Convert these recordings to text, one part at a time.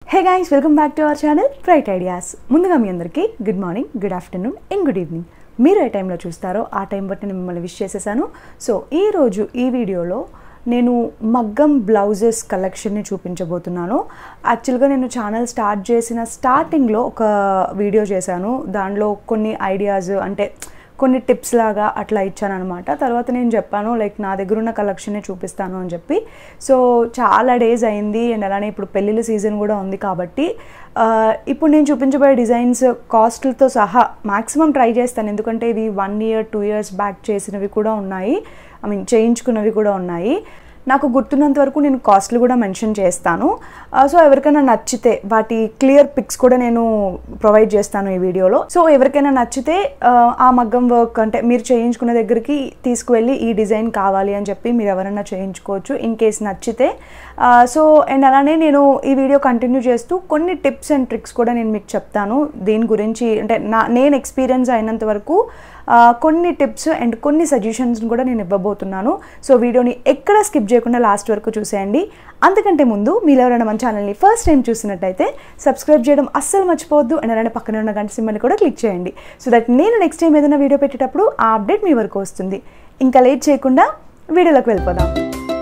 hey guys welcome back to our channel bright ideas ముందుగా మీ అందరికీ good morning good afternoon and good evening మీరు ఏ టైంలో చూస్తారో ఆ టైం బట్టి నేను మిమ్మల్ని విష్ చేసేసాను సో ఈరోజు ఈ వీడియోలో నేను మగ్గం బ్లౌజెస్ కలెక్షన్ని చూపించబోతున్నాను యాక్చువల్గా నేను ఛానల్ స్టార్ట్ చేసిన స్టార్టింగ్లో ఒక వీడియో చేశాను దానిలో కొన్ని ఐడియాస్ అంటే కొన్ని టిప్స్ లాగా అట్లా ఇచ్చాను అనమాట తర్వాత నేను చెప్పాను లైక్ నా దగ్గర ఉన్న కలెక్షనే చూపిస్తాను అని చెప్పి సో చాలా డేస్ అయింది అండ్ అలానే ఇప్పుడు పెళ్ళిళ్ళ సీజన్ కూడా ఉంది కాబట్టి ఆ, ఇప్పుడు నేను చూపించబోయే డిజైన్స్ కాస్ట్లతో సహా మాక్సిమం ట్రై చేస్తాను ఎందుకంటే ఇవి one year two years back చేసినవి కూడా ఉన్నాయి ఐ మీన్ చేయించుకున్నవి కూడా ఉన్నాయి నాకు గుర్తున్నంత వరకు నేను కాస్ట్లు కూడా మెన్షన్ చేస్తాను ఆ, సో ఎవరికైనా నచ్చితే వాటి క్లియర్ పిక్స్ కూడా నేను ప్రొవైడ్ చేస్తాను ఈ వీడియోలో సో ఎవరికైనా నచ్చితే ఆ, ఆ మగ్గం వర్క్ అంటే మీరు చేయించుకున్న దగ్గరికి తీసుకువెళ్ళి ఈ డిజైన్ కావాలి అని చెప్పి మీరు ఎవరైనా చేయించుకోవచ్చు ఇన్ కేస్ నచ్చితే ఆ, సో అండ్ అలానే నేను ఈ వీడియో కంటిన్యూ చేస్తూ కొన్ని టిప్స్ అండ్ ట్రిక్స్ కూడా నేను మీకు చెప్తాను దీని గురించి అంటే నా నేను ఎక్స్పీరియన్స్ అయినంత వరకు ఆ, కొన్ని టిప్స్ అండ్ కొన్ని సజెషన్స్ కూడా నేను ఇవ్వబోతున్నాను సో వీడియోని ఎక్కడ స్కిప్ చేయకుండా లాస్ట్ వరకు చూసేయండి అంతకంటే ముందు మీరు ఎవరైనా మన ఛానల్ని ఫస్ట్ టైం చూసినట్టయితే సబ్స్క్రైబ్ చేయడం అస్సలు మర్చిపోవద్దు అండ్ అలానే పక్కనే ఉన్న గంట సింబల్ని కూడా క్లిక్ చేయండి సో దట్ నేను నెక్స్ట్ టైం ఏదైనా వీడియో పెట్టేటప్పుడు ఆ అప్డేట్ మీ వరకు వస్తుంది ఇంకా లేట్ చేయకుండా వీడియోలోకి వెళ్ళిపోదాం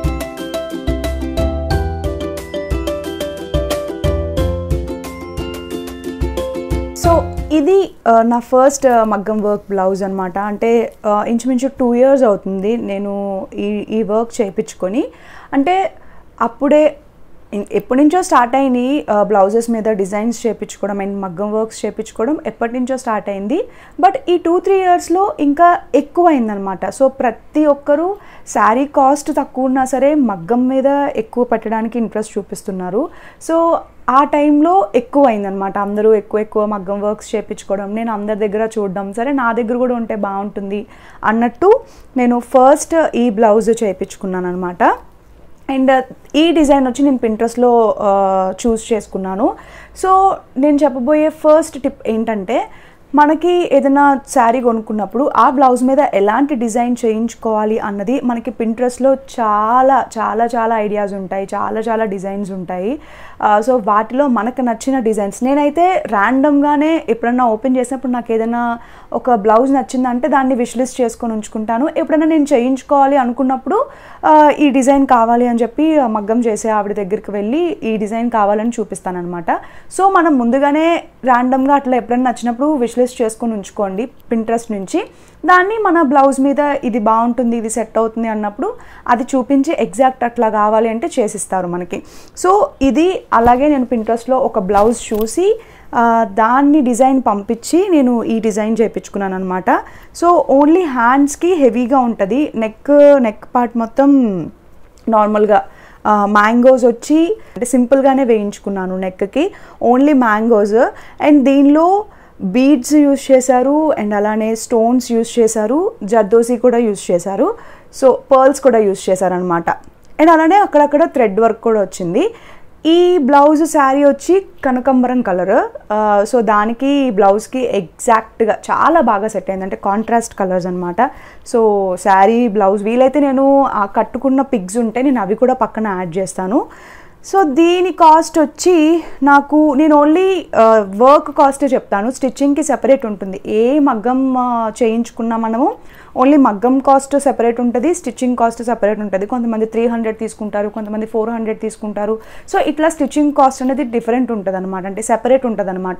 సో ఇది ఆ, నా ఫస్ట్ ఆ, మగ్గం వర్క్ బ్లౌజ్ అనమాట అంటే ఆ, ఇంచుమించు టూ ఇయర్స్ అవుతుంది నేను ఈ ఈ వర్క్ చేయించుకొని అంటే అప్పుడే ఇం- ఎప్పటి నుంచో స్టార్ట్ అయినాయి బ్లౌజెస్ మీద డిజైన్స్ చేయించుకోవడం అండ్ మగ్గం వర్క్స్ చేయించుకోవడం ఎప్పటి నుంచో స్టార్ట్ అయింది బట్ ఈ టూ త్రీ ఇయర్స్లో ఇంకా ఎక్కువ అయిందనమాట సో ప్రతి ఒక్కరూ శారీ కాస్ట్ తక్కువ ఉన్నా సరే మగ్గం మీద ఎక్కువ పెట్టడానికి ఇంట్రెస్ట్ చూపిస్తున్నారు సో ఆ టైంలో ఎక్కువ అయిందనమాట అందరూ ఎక్కువ ఎక్కువ మగ్గం వర్క్స్ చేయించుకోవడం నేను అందరి దగ్గర చూడడం సరే నా దగ్గర కూడా ఉంటే బాగుంటుంది అన్నట్టు నేను ఫస్ట్ ఈ బ్లౌజ్ చేయించుకున్నాను అనమాట అండ్ ఈ డిజైన్ వచ్చి నేను పింట్రెస్ట్లో చూస్ చేసుకున్నాను సో నేను చెప్పబోయే ఫస్ట్ టిప్ ఏంటంటే మనకి ఏదైనా శారీ కొనుక్కున్నప్పుడు ఆ బ్లౌజ్ మీద ఎలాంటి డిజైన్ చేయించుకోవాలి అన్నది మనకి పింట్రెస్ట్లో చాలా చాలా చాలా ఐడియాస్ ఉంటాయి చాలా చాలా డిజైన్స్ ఉంటాయి సో వాటిలో మనకు నచ్చిన డిజైన్స్ నేనైతే ర్యాండమ్గానే ఎప్పుడన్నా ఓపెన్ చేసినప్పుడు నాకు ఏదైనా ఒక బ్లౌజ్ నచ్చిందంటే దాన్ని విష్లిస్ట్ చేసుకొని ఉంచుకుంటాను ఎప్పుడైనా నేను చేయించుకోవాలి అనుకున్నప్పుడు ఆ, ఈ డిజైన్ కావాలి అని చెప్పి ఆ మగ్గం చేసే ఆవిడ దగ్గరికి వెళ్ళి ఈ డిజైన్ కావాలని చూపిస్తాను అనమాట సో మనం ముందుగానే ర్యాండమ్గా అట్లా ఎప్పుడైనా నచ్చినప్పుడు విష్లిస్ట్ చేసుకొని ఉంచుకోండి పింట్రెస్ట్ నుంచి దాన్ని మన బ్లౌజ్ మీద ఇది బాగుంటుంది ఇది సెట్ అవుతుంది అన్నప్పుడు అది చూపించి ఎగ్జాక్ట్ అట్లా కావాలి అంటే చేసిస్తారు మనకి సో ఇది అలాగే నేను పింట్రెస్ట్లో ఒక బ్లౌజ్ చూసి ఆ, దాన్ని డిజైన్ పంపించి నేను ఈ డిజైన్ చేయించుకున్నాను అనమాట సో ఓన్లీ హ్యాండ్స్కి హెవీగా ఉంటుంది నెక్ నెక్ పార్ట్ మొత్తం నార్మల్గా మ్యాంగోస్ వచ్చి అంటే సింపుల్గానే వేయించుకున్నాను నెక్కి ఓన్లీ మ్యాంగోస్ అండ్ దీనిలో బీడ్స్ యూస్ చేశారు అండ్ అలానే స్టోన్స్ యూస్ చేశారు జర్దోసి కూడా యూస్ చేశారు సో పర్ల్స్ కూడా యూస్ చేశారనమాట అండ్ అలానే అక్కడక్కడ థ్రెడ్ వర్క్ కూడా వచ్చింది ఈ బ్లౌజ్ శారీ వచ్చి కనకంబరం కలర్ సో దానికి ఈ బ్లౌజ్కి ఎగ్జాక్ట్గా చాలా బాగా సెట్ అయింది అంటే కాంట్రాస్ట్ కలర్స్ అనమాట సో శారీ బ్లౌజ్ వీలైతే నేను ఆ కట్టుకున్న పిగ్స్ ఉంటే నేను అవి కూడా పక్కన యాడ్ చేస్తాను సో దీని కాస్ట్ వచ్చి నాకు నేను ఓన్లీ వర్క్ కాస్టే చెప్తాను స్టిచ్చింగ్కి సెపరేట్ ఉంటుంది ఏ మగ్గం ఆ, చేయించుకున్నా మనము ఓన్లీ మగ్గం కాస్ట్ సెపరేట్ ఉంటుంది స్టిచ్చింగ్ కాస్ట్ సెపరేట్ ఉంటుంది కొంతమంది త్రీ హండ్రెడ్ తీసుకుంటారు కొంతమంది ఫోర్ హండ్రెడ్ తీసుకుంటారు సో ఇట్లా స్టిచ్చింగ్ కాస్ట్ అనేది డిఫరెంట్ ఉంటుంది అనమాట అంటే సెపరేట్ ఉంటుంది అనమాట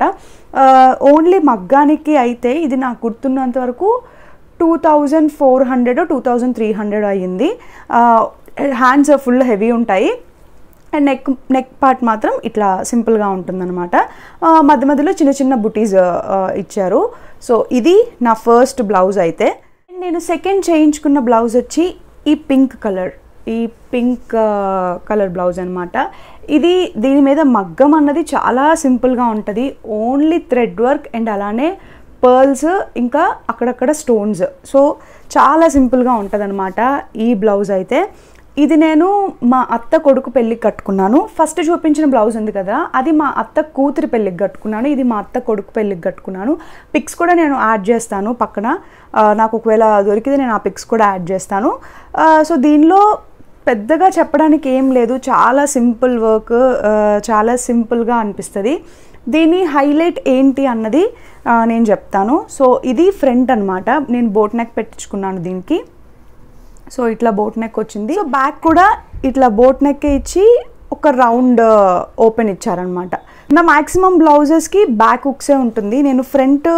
ఓన్లీ మగ్గానికి అయితే ఇది నాకు గుర్తున్నంత వరకు two thousand four hundred two thousand three hundred అయ్యింది హ్యాండ్స్ ఫుల్ హెవీ ఉంటాయి అండ్ నెక్ నెక్ పార్ట్ మాత్రం ఇట్లా సింపుల్గా ఉంటుందన్నమాట ఆ, మధ్య మధ్యలో చిన్న చిన్న బుటీస్ ఇచ్చారు సో ఇది నా ఫస్ట్ బ్లౌజ్ అయితే నేను సెకండ్ చేయించుకున్న బ్లౌజ్ వచ్చి ఈ పింక్ కలర్ ఈ పింక్ కలర్ బ్లౌజ్ అనమాట ఇది దీని మీద మగ్గం అన్నది చాలా సింపుల్గా ఉంటుంది ఓన్లీ థ్రెడ్ వర్క్ అండ్ అలానే పర్ల్స్ ఇంకా అక్కడక్కడ స్టోన్స్ సో చాలా సింపుల్గా ఉంటుంది ఈ బ్లౌజ్ అయితే ఇది నేను మా అత్త కొడుకు పెళ్ళికి కట్టుకున్నాను ఫస్ట్ చూపించిన బ్లౌజ్ ఉంది కదా అది మా అత్త కూతురి పెళ్ళికి కట్టుకున్నాను ఇది మా అత్త కొడుకు పెళ్ళికి కట్టుకున్నాను పిక్స్ కూడా నేను యాడ్ చేస్తాను పక్కన ఆ, నాకు ఒకవేళ దొరికితే నేను ఆ పిక్స్ కూడా యాడ్ చేస్తాను ఆ, సో దీనిలో పెద్దగా చెప్పడానికి ఏం లేదు చాలా సింపుల్ వర్క్ చాలా సింపుల్గా అనిపిస్తుంది దీని హైలైట్ ఏంటి అన్నది ఆ, నేను చెప్తాను సో ఇది ఫ్రంట్ అనమాట నేను బోట్ నెక్ పెట్టించుకున్నాను దీనికి సో ఇట్లా బోట్ నెక్ వచ్చింది సో బ్యాక్ కూడా ఇట్లా బోట్ నెక్ ఇచ్చి ఒక రౌండ్ ఓపెన్ ఇచ్చారనమాట నా మ్యాక్సిమం బ్లౌజెస్కి బ్యాక్ హుక్సే ఉంటుంది నేను ఫ్రంట్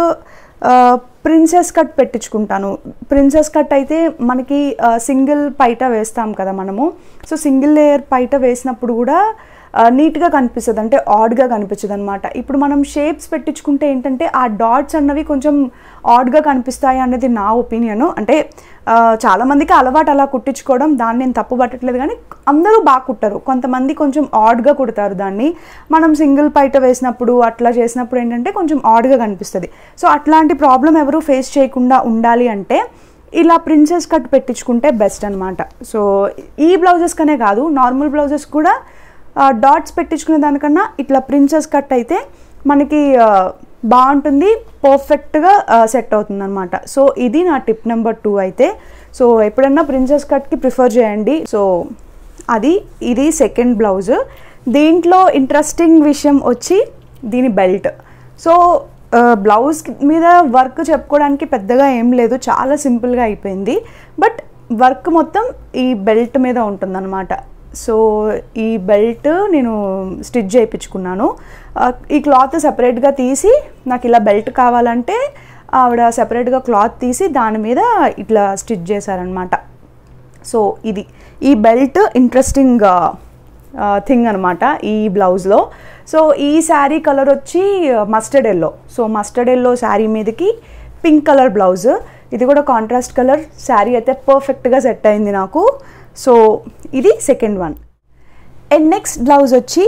ప్రిన్సెస్ కట్ పెట్టించుకుంటాను ప్రిన్సెస్ కట్ అయితే మనకి సింగిల్ పైట వేస్తాం కదా మనము సో సింగిల్ లేయర్ పైట వేసినప్పుడు కూడా నీట్గా కనిపిస్తుంది అంటే ఆడ్గా కనిపించదు అనమాట ఇప్పుడు మనం షేప్స్ పెట్టించుకుంటే ఏంటంటే ఆ డాట్స్ అన్నవి కొంచెం ఆడ్గా కనిపిస్తాయి అనేది నా ఒపీనియన్ అంటే ఆ, చాలామందికి అలవాటు అలా కుట్టించుకోవడం దాన్ని నేను తప్పు పట్టట్లేదు కానీ అందరూ బాగా కుట్టరు కొంతమంది కొంచెం ఆడ్గా కుడతారు దాన్ని మనం సింగిల్ పైట వేసినప్పుడు అట్లా చేసినప్పుడు ఏంటంటే కొంచెం ఆడ్గా కనిపిస్తుంది సో అట్లాంటి ప్రాబ్లం ఎవరు ఫేస్ చేయకుండా ఉండాలి అంటే ఇలా ప్రిన్సెస్ కట్ పెట్టించుకుంటే బెస్ట్ అనమాట సో ఈ బ్లౌజెస్ కనే కాదు నార్మల్ బ్లౌజెస్ కూడా డాట్స్ పెట్టించుకునే దానికన్నా ఇట్లా ప్రిన్సెస్ కట్ అయితే మనకి ఆ, బాగుంటుంది పర్ఫెక్ట్గా సెట్ అవుతుంది అనమాట సో ఇది నా టిప్ నెంబర్ టూ అయితే సో ఎప్పుడన్నా ప్రిన్సెస్ కట్కి ప్రిఫర్ చేయండి సో అది ఇది సెకండ్ బ్లౌజ్ దీంట్లో ఇంట్రెస్టింగ్ విషయం వచ్చి దీని బెల్ట్ సో బ్లౌజ్ మీద వర్క్ చెప్పుకోవడానికి పెద్దగా ఏం లేదు చాలా సింపుల్గా అయిపోయింది బట్ వర్క్ మొత్తం ఈ బెల్ట్ మీద ఉంటుందన్నమాట సో ఈ బెల్ట్ నేను స్టిచ్ చేయించుకున్నాను ఆ, ఈ క్లాత్ సపరేట్గా తీసి నాకు ఇలా బెల్ట్ కావాలంటే ఆవిడ సపరేట్గా క్లాత్ తీసి దాని మీద ఇట్లా స్టిచ్ చేశారనమాట సో ఇది ఈ బెల్ట్ ఇంట్రెస్టింగ్ థింగ్ అనమాట ఈ బ్లౌజ్లో సో ఈ శారీ కలర్ వచ్చి mustard yellow so mustard yellow sari మీదకి పింక్ కలర్ బ్లౌజ్ ఇది కూడా కాంట్రాస్ట్ కలర్ శారీ అయితే పర్ఫెక్ట్గా సెట్ అయింది నాకు సో ఇది second one and next blouse వచ్చి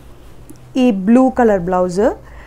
ఈ బ్లూ కలర్ బ్లౌజ్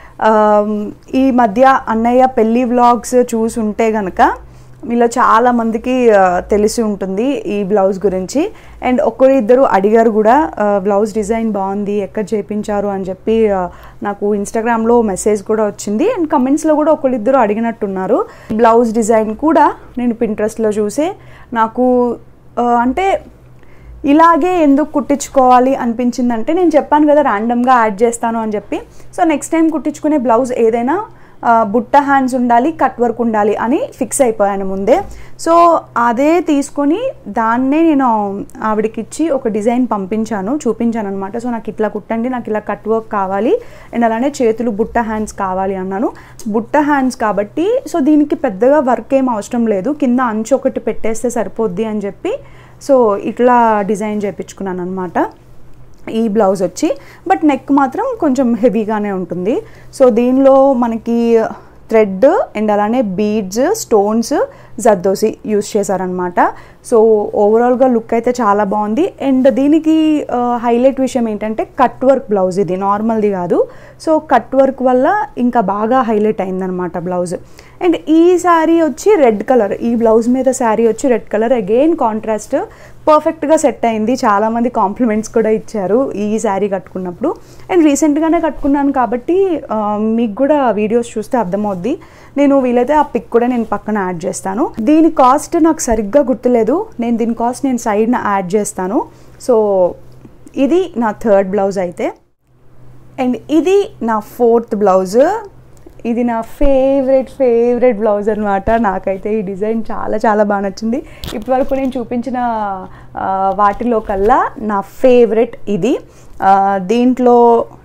ఈ మధ్య అన్నయ్య పెళ్ళి వ్లాగ్స్ చూసుంటే గనక మీలో చాలా మందికి ఆ, తెలిసి ఉంటుంది ఈ బ్లౌజ్ గురించి అండ్ ఒకరు ఇద్దరు అడిగారు కూడా ఆ, బ్లౌజ్ డిజైన్ బాగుంది ఎక్కడ చేపించారు అని చెప్పి ఆ, నాకు ఇన్స్టాగ్రామ్లో మెసేజ్ కూడా వచ్చింది అండ్ కమెంట్స్లో కూడా ఒకరిద్దరు అడిగినట్టున్నారు బ్లౌజ్ డిజైన్ కూడా నేను పింట్రెస్ట్లో చూసి నాకు ఆ, అంటే ఇలాగే ఎందుకు కుట్టించుకోవాలి అనిపించిందంటే నేను చెప్పాను కదా ర్యాండమ్గా యాడ్ చేస్తాను అని చెప్పి సో నెక్స్ట్ టైం కుట్టించుకునే బ్లౌజ్ ఏదైనా ఆ, బుట్ట హ్యాండ్స్ ఉండాలి కట్ వర్క్ ఉండాలి అని ఫిక్స్ అయిపోయాను ముందే సో అదే తీసుకొని దాన్నే నేను ఆవిడకి ఇచ్చి ఒక డిజైన్ పంపించాను చూపించాను అనమాట సో నాకు ఇట్లా కుట్టండి నాకు ఇలా కట్ వర్క్ కావాలి అండ్ అలానే చేతులు బుట్ట హ్యాండ్స్ కావాలి అన్నాను బుట్ట హ్యాండ్స్ కాబట్టి సో దీనికి పెద్దగా వర్క్ ఏం అవసరం లేదు కింద అంచు ఒకటి పెట్టేస్తే సరిపోద్ది అని చెప్పి సో ఇట్లా డిజైన్ చేయించుకున్నాను అనమాట ఈ బ్లౌజ్ వచ్చి బట్ నెక్ మాత్రం కొంచెం హెవీగానే ఉంటుంది సో దీనిలో మనకి థ్రెడ్ అండ్ అలానే బీడ్స్ స్టోన్స్ జర్దోసి యూస్ చేశారనమాట సో ఓవరాల్గా లుక్ అయితే చాలా బాగుంది అండ్ దీనికి హైలైట్ విషయం ఏంటంటే కట్ వర్క్ బ్లౌజ్ ఇది నార్మల్ది కాదు సో కట్ వర్క్ వల్ల ఇంకా బాగా హైలైట్ అయిందనమాట బ్లౌజ్ అండ్ ఈ శారీ వచ్చి రెడ్ కలర్ ఈ బ్లౌజ్ మీద శారీ వచ్చి రెడ్ కలర్ అగైన్ కాంట్రాస్ట్ పర్ఫెక్ట్గా సెట్ అయింది చాలామంది కాంప్లిమెంట్స్ కూడా ఇచ్చారు ఈ శారీ కట్టుకున్నప్పుడు అండ్ రీసెంట్గానే కట్టుకున్నాను కాబట్టి ఆ, మీకు కూడా వీడియోస్ చూస్తే అర్థమవుద్ది నేను వీలైతే ఆ పిక్ కూడా నేను పక్కన యాడ్ చేస్తాను దీని కాస్ట్ నాకు సరిగ్గా గుర్తులేదు నేను దీని కాస్ట్ నేను సైడ్న యాడ్ చేస్తాను సో ఇది నా థర్డ్ బ్లౌజ్ అయితే అండ్ ఇది నా ఫోర్త్ బ్లౌజ్ ఇది నా ఫేవరెట్ ఫేవరెట్ బ్లౌజ్ అనమాట నాకైతే ఈ డిజైన్ చాలా చాలా బాగా నచ్చింది ఇప్పటివరకు నేను చూపించిన ఆ, వాటిలో కల్లా నా ఫేవరెట్ ఇది ఆ, దీంట్లో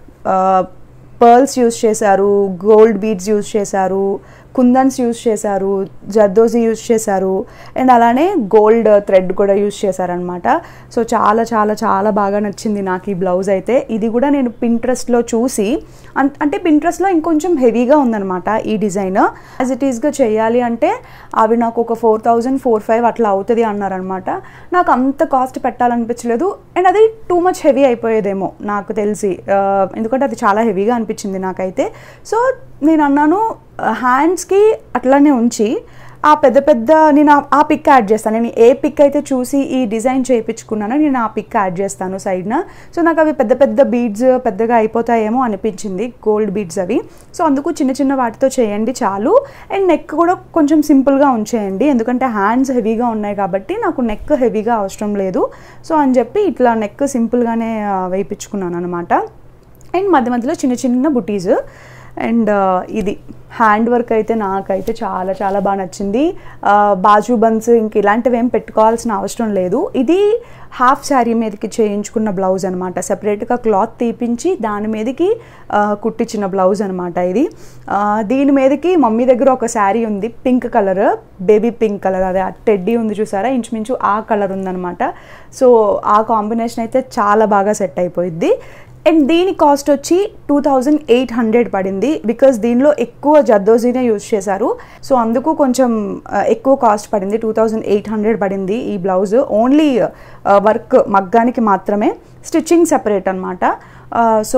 పర్ల్స్ యూస్ చేశారు గోల్డ్ బీడ్స్ యూస్ చేశారు కుందన్స్ యూస్ చేశారు జర్దోజీ యూస్ చేశారు అండ్ అలానే గోల్డ్ థ్రెడ్ కూడా యూస్ చేశారనమాట సో చాలా చాలా చాలా బాగా నచ్చింది నాకు ఈ బ్లౌజ్ అయితే ఇది కూడా నేను పింట్రెస్ట్లో చూసి అన్- అంటే పింట్రెస్ట్లో ఇంకొంచెం హెవీగా ఉందన్నమాట ఈ డిజైన్ యాజ్ ఇట్ ఈస్గా చేయాలి అంటే అవి నాకు ఒక ఫోర్ థౌజండ్ ఫోర్ ఫైవ్ అట్లా అవుతుంది అన్నారనమాట నాకు అంత కాస్ట్ పెట్టాలనిపించలేదు అండ్ అది టూ మచ్ హెవీ అయిపోయేదేమో నాకు తెలిసి ఆ, ఎందుకంటే అది చాలా హెవీగా అనిపించింది నాకైతే సో నేను అన్నాను హ్యాండ్స్కి అట్లానే ఉంచి ఆ పెద్ద పెద్ద నేను ఆ- ఆ పిక్ యాడ్ చేస్తాను నేను ఏ పిక్ అయితే చూసి ఈ డిజైన్ చేయించుకున్నానో నేను ఆ పిక్ యాడ్ చేస్తాను సైడ్న సో నాకు అవి పెద్ద పెద్ద బీడ్స్ పెద్దగా అయిపోతాయేమో అనిపించింది గోల్డ్ బీడ్స్ అవి సో అందుకు చిన్న చిన్న వాటితో చేయండి చాలు అండ్ నెక్ కూడా కొంచెం సింపుల్గా ఉంచేయండి ఎందుకంటే హ్యాండ్స్ హెవీగా ఉన్నాయి కాబట్టి నాకు నెక్ హెవీగా అవసరం లేదు సో అని చెప్పి ఇట్లా నెక్ సింపుల్గానే ఆ, వేయించుకున్నాను అనమాట అండ్ మధ్య మధ్యలో చిన్న చిన్న బుటీస్ అండ్ ఇది హ్యాండ్ వర్క్ అయితే నాకైతే చాలా చాలా బాగా నచ్చింది ఆ, బాజు బన్స్ ఇంక ఇలాంటివి ఏం పెట్టుకోవాల్సిన అవసరం లేదు ఇది హాఫ్ శారీ మీదకి చేయించుకున్న బ్లౌజ్ అనమాట సెపరేట్గా క్లాత్ తీపించి దాని మీదకి ఆ, కుట్టించిన బ్లౌజ్ అనమాట ఇది ఆ, దీని మీదకి మమ్మీ దగ్గర ఒక శారీ ఉంది pink colour baby pink colour అదే టెడ్డీ ఉంది చూసారా ఇంచుమించు ఆ కలర్ ఉందన్నమాట సో ఆ కాంబినేషన్ అయితే చాలా బాగా సెట్ అయిపోయింది అండ్ దీని కాస్ట్ వచ్చి టూ థౌజండ్ ఎయిట్ హండ్రెడ్ పడింది బికాస్ దీనిలో ఎక్కువ జర్దోజీనే యూజ్ చేశారు సో అందుకు కొంచెం ఆ, ఎక్కువ కాస్ట్ పడింది టూ థౌజండ్ ఎయిట్ హండ్రెడ్ పడింది ఈ బ్లౌజ్ ఓన్లీ వర్క్ మగ్గానికి మాత్రమే స్టిచ్చింగ్ సెపరేట్ అనమాట సో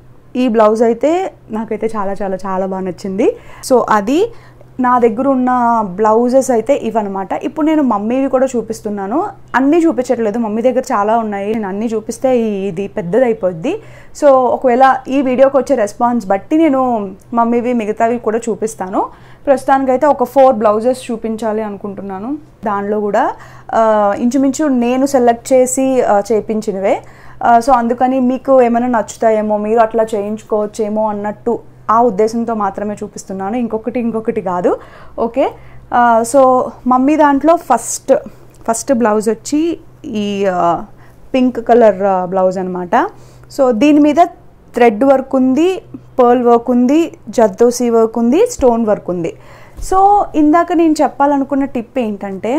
ఈ బ్లౌజ్ అయితే నాకైతే చాలా చాలా చాలా బాగా నచ్చింది సో అది నా దగ్గర ఉన్న బ్లౌజెస్ అయితే ఇవన్నమాట ఇప్పుడు నేను మమ్మీవి కూడా చూపిస్తున్నాను అన్నీ చూపించట్లేదు మమ్మీ దగ్గర చాలా ఉన్నాయి నేను అన్నీ చూపిస్తే ఈ- ఇది పెద్దది అయిపోద్ది సో ఒకవేళ ఈ వీడియోకి వచ్చే రెస్పాన్స్ బట్టి నేను మమ్మీవి మిగతావి కూడా చూపిస్తాను ప్రస్తుతానికైతే ఒక ఫోర్ బ్లౌజెస్ చూపించాలి అనుకుంటున్నాను దానిలో కూడా ఆ, ఇంచుమించు నేను సెలెక్ట్ చేసి ఆ, చేయించినవే ఆ, సో అందుకని మీకు ఏమైనా నచ్చుతాయేమో మీరు అట్లా చేయించుకోవచ్చేమో అన్నట్టు ఆ ఉద్దేశంతో మాత్రమే చూపిస్తున్నాను ఇంకొకటి ఇంకొకటి కాదు ఓకే ఆ, సో మమ్మీ దాంట్లో ఫస్ట్ ఫస్ట్ బ్లౌజ్ వచ్చి ఈ ఆ, పింక్ కలర్ ఆ, బ్లౌజ్ అనమాట సో దీని మీద థ్రెడ్ వర్క్ ఉంది పర్ల్ వర్క్ ఉంది జద్దోసి వర్క్ ఉంది స్టోన్ వర్క్ ఉంది సో ఇందాక నేను చెప్పాలనుకున్న టిప్ ఏంటంటే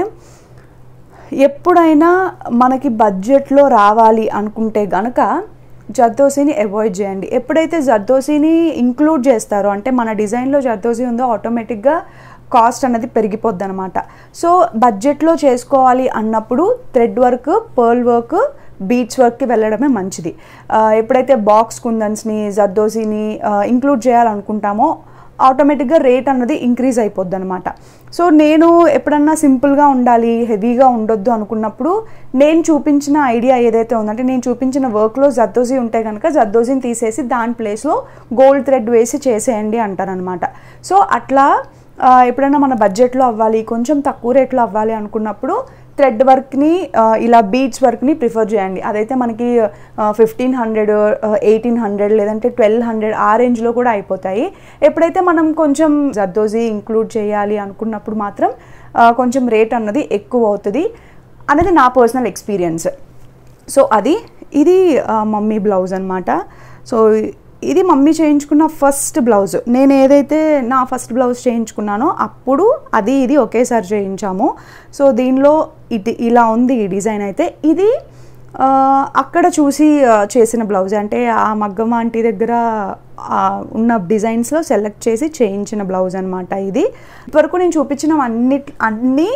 ఎప్పుడైనా మనకి బడ్జెట్లో రావాలి అనుకుంటే గనక జర్దోసీని అవాయిడ్ చేయండి ఎప్పుడైతే జర్దోసీని ఇంక్లూడ్ చేస్తారో అంటే మన డిజైన్లో జర్దోసీ ఉందో ఆటోమేటిక్గా కాస్ట్ అనేది పెరిగిపోద్ది అనమాట సో బడ్జెట్లో చేసుకోవాలి అన్నప్పుడు థ్రెడ్ వర్క్ పర్ల్ వర్క్ బీచ్ వర్క్కి వెళ్ళడమే మంచిది ఆ, ఎప్పుడైతే బాక్స్ కుందన్స్ని జర్దోసీని ఇంక్లూడ్ చేయాలనుకుంటామో ఆటోమేటిక్గా రేట్ అన్నది ఇంక్రీజ్ అయిపోద్ది అనమాట సో నేను ఎప్పుడన్నా సింపుల్గా ఉండాలి హెవీగా ఉండొద్దు అనుకున్నప్పుడు నేను చూపించిన ఐడియా ఏదైతే ఉందంటే నేను చూపించిన వర్క్లో జద్దోజీ ఉంటే కనుక జద్దోజీని తీసేసి దాని ప్లేస్లో గోల్డ్ థ్రెడ్ వేసి చేసేయండి అంటారనమాట సో అట్లా ఆ, ఎప్పుడైనా మన బడ్జెట్లో అవ్వాలి కొంచెం తక్కువ రేట్లో అవ్వాలి అనుకున్నప్పుడు థ్రెడ్ వర్క్ని ఇలా బీడ్స్ వర్క్ని ప్రిఫర్ చేయండి అదైతే మనకి ఫిఫ్టీన్ హండ్రెడ్ ఎయిటీన్ హండ్రెడ్ లేదంటే ట్వెల్వ్ హండ్రెడ్ ఆ రేంజ్లో కూడా అయిపోతాయి ఎప్పుడైతే మనం కొంచెం జర్దోజీ ఇంక్లూడ్ చేయాలి అనుకున్నప్పుడు మాత్రం ఆ, కొంచెం రేట్ అన్నది ఎక్కువ అవుతుంది అనేది నా పర్సనల్ ఎక్స్పీరియన్స్ సో అది ఇది ఆ, మమ్మీ బ్లౌజ్ అనమాట సో ఇది మమ్మీ చేయించుకున్న ఫస్ట్ బ్లౌజ్ నేను ఏదైతే నా ఫస్ట్ బ్లౌజ్ చేయించుకున్నానో అప్పుడు అది ఇది ఒకేసారి చేయించాము సో దీనిలో ఇది ఇలా ఉంది ఈ డిజైన్ అయితే ఇది ఆ, అక్కడ చూసి ఆ, చేసిన బ్లౌజ్ అంటే ఆ మగ్గం ఆంటీ దగ్గర ఆ, ఉన్న డిజైన్స్లో సెలెక్ట్ చేసి చేయించిన బ్లౌజ్ అనమాట ఇది ఇప్పటివరకు నేను చూపించిన అన్ని అన్నీ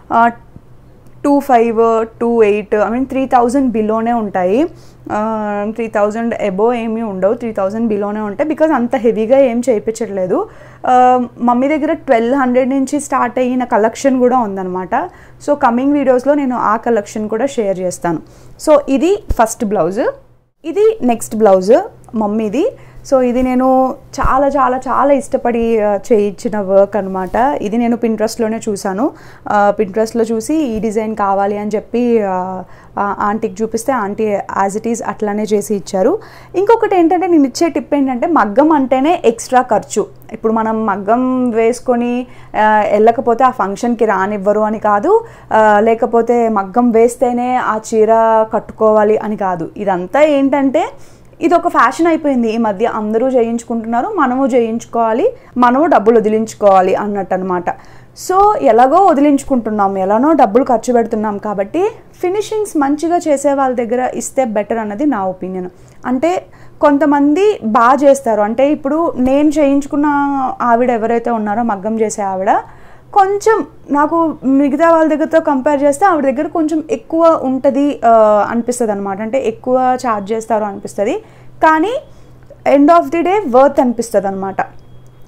two five two eight I mean three thousand బిలోనే ఉంటాయి త్రీ థౌజండ్ ఎబో ఏమీ ఉండవు త్రీ థౌజండ్ బిలోనే ఉంటాయి బికాజ్ అంత హెవీగా ఏం చేయించట్లేదు మమ్మీ దగ్గర ట్వెల్వ్ హండ్రెడ్ నుంచి స్టార్ట్ అయిన కలెక్షన్ కూడా ఉందన్నమాట సో కమింగ్ వీడియోస్లో నేను ఆ కలెక్షన్ కూడా షేర్ చేస్తాను సో ఇది ఫస్ట్ బ్లౌజ్ ఇది నెక్స్ట్ బ్లౌజ్ మమ్మీది సో ఇది నేను చాలా చాలా చాలా ఇష్టపడి ఆ, చేయించిన వర్క్ అనమాట ఇది నేను పింట్రెస్ట్లోనే చూశాను పింట్రెస్ట్లో చూసి ఈ డిజైన్ కావాలి అని చెప్పి ఆ, ఆ ఆంటీకి చూపిస్తే ఆంటీ యాజ్ ఇట్ ఈజ్ అట్లానే చేసి ఇచ్చారు ఇంకొకటి ఏంటంటే నేను ఇచ్చే టిప్ ఏంటంటే మగ్గం అంటేనే ఎక్స్ట్రా ఖర్చు ఇప్పుడు మనం మగ్గం వేసుకొని ఆ, వెళ్ళకపోతే ఆ ఫంక్షన్కి రానివ్వరు అని కాదు ఆ, లేకపోతే మగ్గం వేస్తేనే ఆ చీర కట్టుకోవాలి అని కాదు ఇదంతా ఏంటంటే ఇది ఒక ఫ్యాషన్ అయిపోయింది ఈ మధ్య అందరూ చేయించుకుంటున్నారు మనము చేయించుకోవాలి మనము డబ్బులు వదిలించుకోవాలి అన్నట్టు అనమాట సో ఎలాగో వదిలించుకుంటున్నాం ఎలానో డబ్బులు ఖర్చు పెడుతున్నాం కాబట్టి ఫినిషింగ్స్ మంచిగా చేసే వాళ్ళ దగ్గర ఇస్తే బెటర్ అన్నది నా ఒపీనియన్ అంటే కొంతమంది బాగా చేస్తారు అంటే ఇప్పుడు నేను చేయించుకున్న ఆవిడ ఎవరైతే ఉన్నారో మగ్గం చేసే ఆవిడ కొంచెం నాకు మిగతా వాళ్ళ దగ్గరతో కంపేర్ చేస్తే ఆవిడ దగ్గర కొంచెం ఎక్కువ ఉంటుంది అనిపిస్తుంది అనమాట అంటే ఎక్కువ ఛార్జ్ చేస్తారు అనిపిస్తుంది కానీ end of the day worth అనిపిస్తుంది అనమాట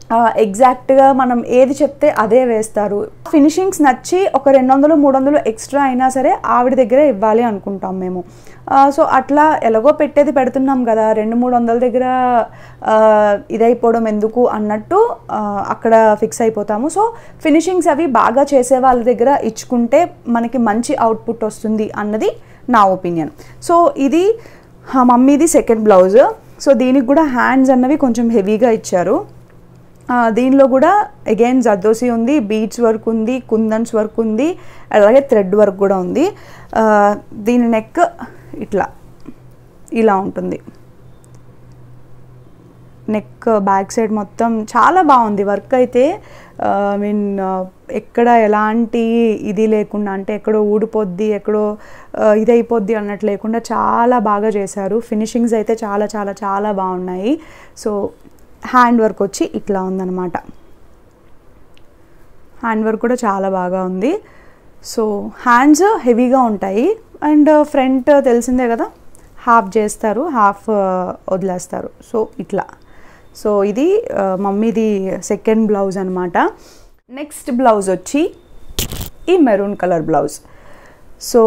ఎగ్జాక్ట్గా మనం ఏది చెప్తే అదే వేస్తారు ఫినిషింగ్స్ నచ్చి ఒక రెండు వందలు మూడు వందలు ఎక్స్ట్రా అయినా సరే ఆవిడ దగ్గర ఇవ్వాలి అనుకుంటాం మేము సో అట్లా ఎలాగో పెట్టేది పెడుతున్నాం కదా రెండు మూడు వందల దగ్గర ఆ, ఇదైపోవడం ఎందుకు అన్నట్టు ఆ, అక్కడ ఫిక్స్ అయిపోతాము సో ఫినిషింగ్స్ అవి బాగా చేసే వాళ్ళ దగ్గర ఇచ్చుకుంటే మనకి మంచి అవుట్పుట్ వస్తుంది అన్నది నా ఒపీనియన్ సో ఇది ఆ, మమ్మీది సెకండ్ బ్లౌజ్ సో దీనికి కూడా హ్యాండ్స్ అన్నవి కొంచెం హెవీగా ఇచ్చారు ఆ, దీనిలో కూడా అగైన్ జర్దోసి ఉంది బీడ్స్ వర్క్ ఉంది కుందన్స్ వర్క్ ఉంది అలాగే థ్రెడ్ వర్క్ కూడా ఉంది ఆ, దీని నెక్ ఇట్లా ఇలా ఉంటుంది నెక్ బ్యాక్ సైడ్ మొత్తం చాలా బాగుంది వర్క్ అయితే ఐ మీన్ ఎక్కడ ఎలాంటి ఇది లేకుండా అంటే ఎక్కడో ఊడిపోద్ది ఎక్కడో ఆ, ఇది అయిపోద్ది అన్నట్టు లేకుండా చాలా బాగా చేశారు ఫినిషింగ్స్ అయితే చాలా చాలా చాలా బాగున్నాయి సో హ్యాండ్ వర్క్ వచ్చి ఇట్లా ఉందన్నమాట హ్యాండ్ వర్క్ కూడా చాలా బాగా ఉంది సో హ్యాండ్స్ హెవీగా ఉంటాయి అండ్ ఫ్రంట్ తెలిసిందే కదా హాఫ్ చేస్తారు హాఫ్ వదిలేస్తారు సో ఇట్లా సో ఇది ఆ, మమ్మీది సెకండ్ బ్లౌజ్ అనమాట నెక్స్ట్ బ్లౌజ్ వచ్చి ఈ మెరూన్ కలర్ బ్లౌజ్ సో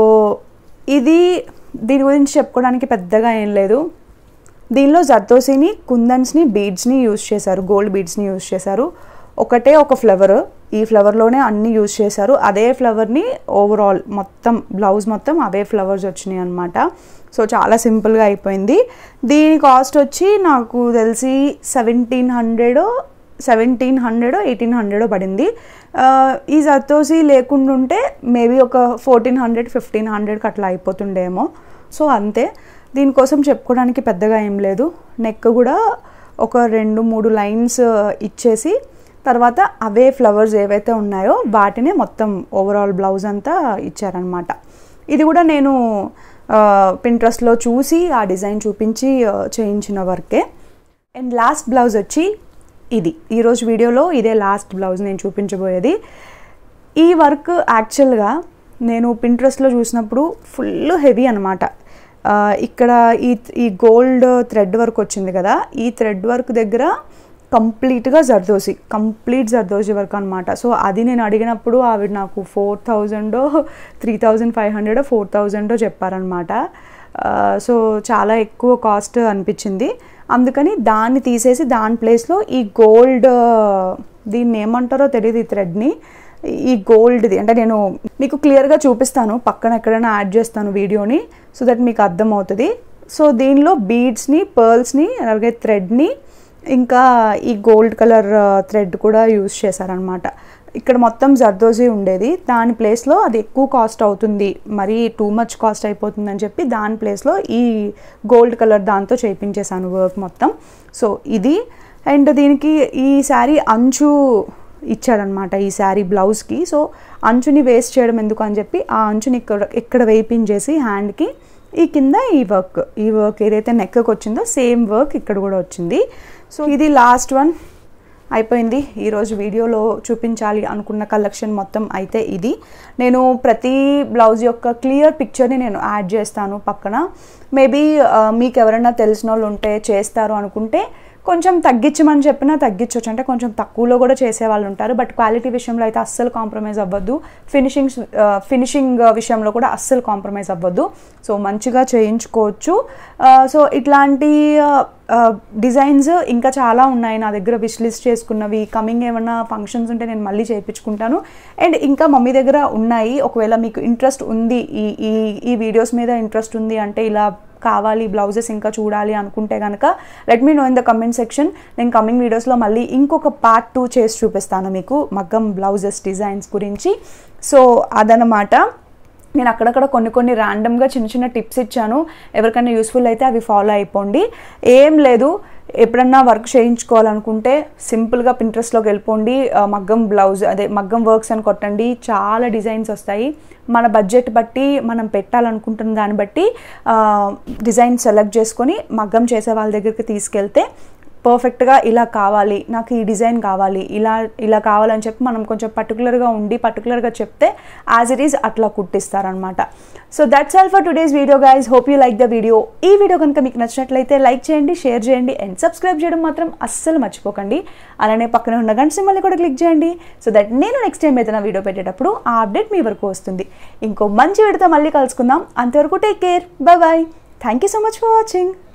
ఇది దీని గురించి చెప్పుకోవడానికి పెద్దగా ఏం లేదు దీనిలో జర్దోసిని కుందన్స్ని బీడ్స్ని యూజ్ చేశారు గోల్డ్ బీడ్స్ని యూజ్ చేశారు ఒకటే ఒక ఫ్లవర్ ఈ ఫ్లవర్లోనే అన్ని యూజ్ చేశారు అదే ఫ్లవర్ని ఓవరాల్ మొత్తం బ్లౌజ్ మొత్తం అవే ఫ్లవర్స్ వచ్చినాయి అనమాట సో చాలా సింపుల్గా అయిపోయింది దీని కాస్ట్ వచ్చి నాకు తెలిసి seventeen hundred seventeen hundred eighteen hundred పడింది ఆ, ఈ జర్దోసి లేకుండా ఉంటే మేబీ ఒక ఫోర్టీన్ హండ్రెడ్ ఫిఫ్టీన్ హండ్రెడ్కి అట్లా అయిపోతుండేమో సో అంతే దీనికోసం చెప్పుకోవడానికి పెద్దగా ఏం లేదు నెక్ కూడా ఒక రెండు మూడు లైన్స్ ఇచ్చేసి తర్వాత అవే ఫ్లవర్స్ ఏవైతే ఉన్నాయో వాటినే మొత్తం ఓవరాల్ బ్లౌజ్ అంతా ఇచ్చారనమాట ఇది కూడా నేను పింట్రెస్ట్లో చూసి ఆ డిజైన్ చూపించి ఆ, చేయించిన వర్కే అండ్ లాస్ట్ బ్లౌజ్ వచ్చి ఇది ఈరోజు వీడియోలో ఇదే లాస్ట్ బ్లౌజ్ నేను చూపించబోయేది ఈ వర్క్ యాక్చువల్గా నేను పింట్రెస్ట్లో చూసినప్పుడు ఫుల్ హెవీ అనమాట ఇక్కడ ఈ ఈ గోల్డ్ థ్రెడ్ వర్క్ వచ్చింది కదా ఈ థ్రెడ్ వర్క్ దగ్గర కంప్లీట్గా జర్దోసి కంప్లీట్ జర్దోసి వర్క్ అనమాట సో అది నేను అడిగినప్పుడు ఆవిడ నాకు ఫోర్ థౌజండో three thousand five hundred four థౌజండో చెప్పారనమాట సో చాలా ఎక్కువ కాస్ట్ అనిపించింది అందుకని దాన్ని తీసేసి దాని ప్లేస్లో ఈ గోల్డ్ దీన్ని ఏమంటారో తెలియదు ఈ థ్రెడ్ని ఈ గోల్డ్ది అంటే నేను మీకు క్లియర్గా చూపిస్తాను పక్కన ఎక్కడైనా యాడ్ చేస్తాను వీడియోని సో దట్ మీకు అర్థమవుతుంది సో దీనిలో బీడ్స్ని పర్ల్స్ని అలాగే థ్రెడ్ని ఇంకా ఈ గోల్డ్ కలర్ థ్రెడ్ కూడా యూజ్ చేశారనమాట ఇక్కడ మొత్తం జర్దోజీ ఉండేది దాని ప్లేస్లో అది ఎక్కువ కాస్ట్ అవుతుంది మరీ టూ మచ్ కాస్ట్ అయిపోతుందని చెప్పి దాని ప్లేస్లో ఈ గోల్డ్ కలర్ దాంతో చేయించేశాను వర్క్ మొత్తం సో ఇది అండ్ దీనికి ఈ శారీ అంచు ఇచ్చాడనమాట ఈ శారీ బ్లౌజ్కి సో అంచుని వేస్ట్ చేయడం ఎందుకు అని చెప్పి ఆ అంచుని ఇక్కడ ఇక్కడ వేయించేసి హ్యాండ్కి ఈ కింద ఈ వర్క్ ఈ వర్క్ ఏదైతే నెక్కి వచ్చిందో సేమ్ వర్క్ ఇక్కడ కూడా వచ్చింది సో ఇది లాస్ట్ వన్ అయిపోయింది ఈరోజు వీడియోలో చూపించాలి అనుకున్న కలెక్షన్ మొత్తం అయితే ఇది నేను ప్రతి బ్లౌజ్ యొక్క క్లియర్ పిక్చర్ని నేను యాడ్ చేస్తాను పక్కన మేబీ మీకు ఎవరైనా తెలిసిన వాళ్ళు ఉంటే చేస్తారు అనుకుంటే కొంచెం తగ్గించమని చెప్పినా తగ్గించవచ్చు అంటే కొంచెం తక్కువలో కూడా చేసే వాళ్ళు ఉంటారు బట్ క్వాలిటీ విషయంలో అయితే అస్సలు కాంప్రమైజ్ అవ్వద్దు ఫినిషింగ్స్ ఫినిషింగ్ విషయంలో కూడా అస్సలు కాంప్రమైజ్ అవ్వద్దు సో మంచిగా చేయించుకోవచ్చు సో ఇట్లాంటి డిజైన్స్ ఇంకా చాలా ఉన్నాయి నా దగ్గర విష్ లిస్ట్ చేసుకున్నవి కమింగ్ ఏమైనా ఫంక్షన్స్ ఉంటే నేను మళ్ళీ చేయించుకుంటాను అండ్ ఇంకా మమ్మీ దగ్గర ఉన్నాయి ఒకవేళ మీకు ఇంట్రెస్ట్ ఉంది ఈ ఈ ఈ వీడియోస్ మీద ఇంట్రెస్ట్ ఉంది అంటే ఇలా కావాలి బ్లౌజెస్ ఇంకా చూడాలి అనుకుంటే కనుక let me know in the comment section నేను కమింగ్ వీడియోస్లో మళ్ళీ ఇంకొక పార్ట్ టూ చేసి చూపిస్తాను మీకు మగ్గం బ్లౌజెస్ డిజైన్స్ గురించి సో అదనమాట నేను అక్కడక్కడ కొన్ని కొన్ని ర్యాండమ్గా చిన్న చిన్న టిప్స్ ఇచ్చాను ఎవరికైనా యూస్ఫుల్ అయితే అవి ఫాలో అయిపోండి ఏం లేదు ఎప్పుడన్నా వర్క్ చేయించుకోవాలనుకుంటే సింపుల్గా పింట్రెస్ట్లోకి వెళ్ళిపోండి ఆ, మగ్గం బ్లౌజ్ అదే మగ్గం వర్క్స్ అని కొట్టండి చాలా డిజైన్స్ వస్తాయి మన బడ్జెట్ బట్టి మనం పెట్టాలనుకుంటున్న దాన్ని బట్టి డిజైన్ సెలెక్ట్ చేసుకొని మగ్గం చేసే వాళ్ళ దగ్గరికి తీసుకెళ్తే పర్ఫెక్ట్గా ఇలా కావాలి నాకు ఈ డిజైన్ కావాలి ఇలా ఇలా కావాలని చెప్పి మనం కొంచెం పర్టికులర్గా ఉండి పర్టికులర్గా చెప్తే యాజ్ ఇట్ ఈస్ అట్లా కుట్టిస్తారనమాట so that's all for today's video guys hope you like the video ఈ వీడియో కనుక మీకు నచ్చినట్లయితే లైక్ చేయండి షేర్ చేయండి అండ్ సబ్స్క్రైబ్ చేయడం మాత్రం అస్సలు మర్చిపోకండి అలానే పక్కన ఉన్న గంట సింబల్ని కూడా క్లిక్ చేయండి సో దట్ నేను నెక్స్ట్ టైం ఏదైనా వీడియో పెట్టేటప్పుడు ఆ అప్డేట్ మీ వరకు వస్తుంది ఇంకో మంచి వీడియోతో మళ్ళీ కలుసుకుందాం అంతవరకు take care bye bye thank you so much for watching